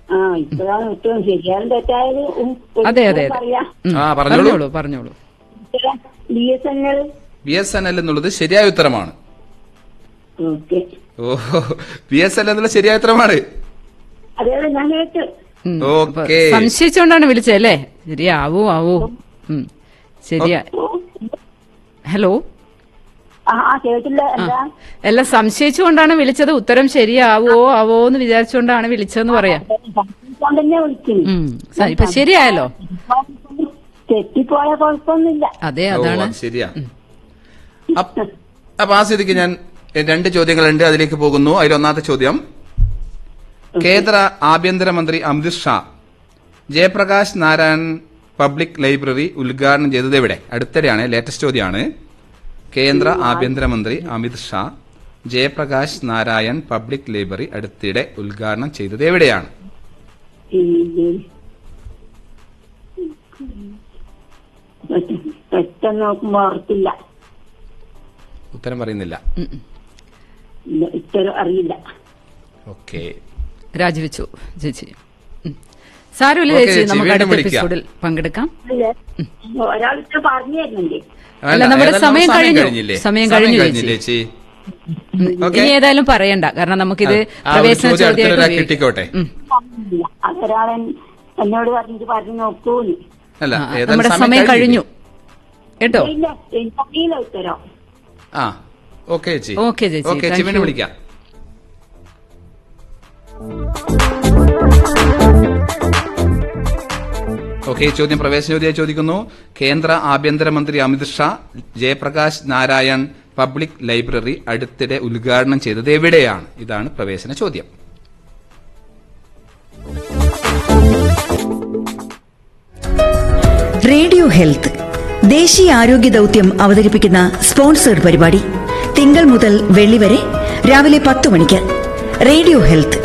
ആ ഇപ്പോഴാണ് ഏറ്റവും ശരിയാണ് തെറ്റായത് ഉം, അതെ അതെ അതെ പറയാം ഉം, ആ, പറഞ്ഞോളൂ. പറഞ്ഞോളൂ പറഞ്ഞോളൂ B S N L B S N L എന്നുള്ളത് ശരിയായ ഉത്തരമാണ് ഓക്കെ ഓ ബി എസ് എൽ എന്നുള്ള ശരിയായ ഉത്തരമാണ് അതെ അതെ ഞാൻ കേട്ട് ഉം. ഓക്കേ. അപ്പൊ സംശയിച്ചുകൊണ്ടാണ് വിളിച്ചത് അല്ലേ ശരിയാവോ ആവോ ഉം. ശരിയാ ഹലോ ആ ആ, കേട്ടില്ല എന്താ എല്ലാം സംശയിച്ചുകൊണ്ടാണ് വിളിച്ചത് ഉത്തരം ശരിയാവോ ആവോ എന്ന് വിചാരിച്ചുകൊണ്ടാണ് വിളിച്ചതെന്ന് പറയാം സംശയിച്ചുകൊണ്ട് തന്നെ വിളിക്കുന്നു ഉം. സ- ഇപ്പൊ ശരിയായല്ലോ തെറ്റിപ്പോയ കുഴപ്പമൊന്നുമില്ല അതെ ഓ അതാണ് അത് ശരിയാ അപ്പ- അപ്പൊ ആ സ്ഥിതിക്ക് ഞാൻ രണ്ട് ചോദ്യങ്ങളുണ്ട് അതിലേക്ക് പോകുന്നു അതിൽ ഒന്നാമത്തെ ചോദ്യം കേന്ദ്ര ആഭ്യന്തരമന്ത്രി അമിത് ഷാ ജയപ്രകാശ് നാരായൺ പബ്ലിക് ലൈബ്രറി ഉദ്ഘാടനം ചെയ്തത് എവിടെ അടുത്തിടെയാണ് ലേറ്റസ്റ്റ് ചോദ്യമാണ് കേന്ദ്ര ആഭ്യന്തരമന്ത്രി അമിത് ഷാ ജയപ്രകാശ് നാരായൺ പബ്ലിക് ലൈബ്രറി അടുത്തിടെ ഉദ്ഘാടനം ചെയ്തത് എവിടെയാണ് ഇത് പെട്ടെന്ന് നോക്കുമ്പോ ഓർത്തില്ല ഉത്തരം പറയുന്നില്ല ഉം, ഉം. ഇല്ല, ഇത്തരം അറിയില്ല ഓക്കെ രാജിവെച്ചു ചേച്ചി ഉം. സാരമില്ല ഓക്കേ, ചേച്ചി ചേച്ചി, നമുക്ക് വീണ്ടും അടുത്ത വിളിക്കാം. എപ്പിസോഡിൽ പങ്കെടുക്കാം ഒരാൾ ഇത്ര പറഞ്ഞു തരുന്നുണ്ട് അല്ല, നമ്മുടെ ഏതായാലും സമയം കഴിഞ്ഞു. കഴിഞ്ഞില്ലേ സമയം കഴിഞ്ഞു, കഴിഞ്ഞില്ലേ ചേച്ചി ഉം. ഓക്കേ. ഇനി ഏതായാലും പറയണ്ട കാരണം നമുക്കിത് ആ, ആ ഒരു പ്രവേശന ചോദ്യം അടുത്തൊരാൾക്ക് ചോദ്യമായിട്ട് കിട്ടിക്കോട്ടെ ഉം. പറഞ്ഞില്ല അതൊരാളെ എന്നോട് പറഞ്ഞിട്ട് പറഞ്ഞു നോക്കൂന്ന് അല്ല ആ, ഏതായാലും നമ്മുടെ സമയം കഴിഞ്ഞു കേട്ടോ ഇല്ല എനിക്കറിയില്ല ഉത്തരം ആ ഓക്കെ ചേച്ചി ഓക്കേ ചേച്ചി, ഓക്കെ thank ചേച്ചി വീണ്ടും you. വിളിക്കാം ഓക്കെ ചോദ്യം പ്രവേശന ചോദ്യമായി ചോദിക്കുന്നു കേന്ദ്ര ആഭ്യന്തരമന്ത്രി അമിത് ഷാ ജയപ്രകാശ് നാരായൺ പബ്ലിക് ലൈബ്രറി അടുത്തിടെ ഉദ്ഘാടനം ചെയ്തത് എവിടെയാണ് ഇതാണ് പ്രവേശന ചോദ്യം റേഡിയോ ഹെൽത്ത് ദേശീയ ആരോഗ്യ ദൗത്യം അവതരിപ്പിക്കുന്ന സ്പോൺസേഡ് പരിപാടി തിങ്കൾ മുതൽ വെള്ളി വരെ രാവിലെ പത്ത് മണിക്ക് റേഡിയോ ഹെൽത്ത്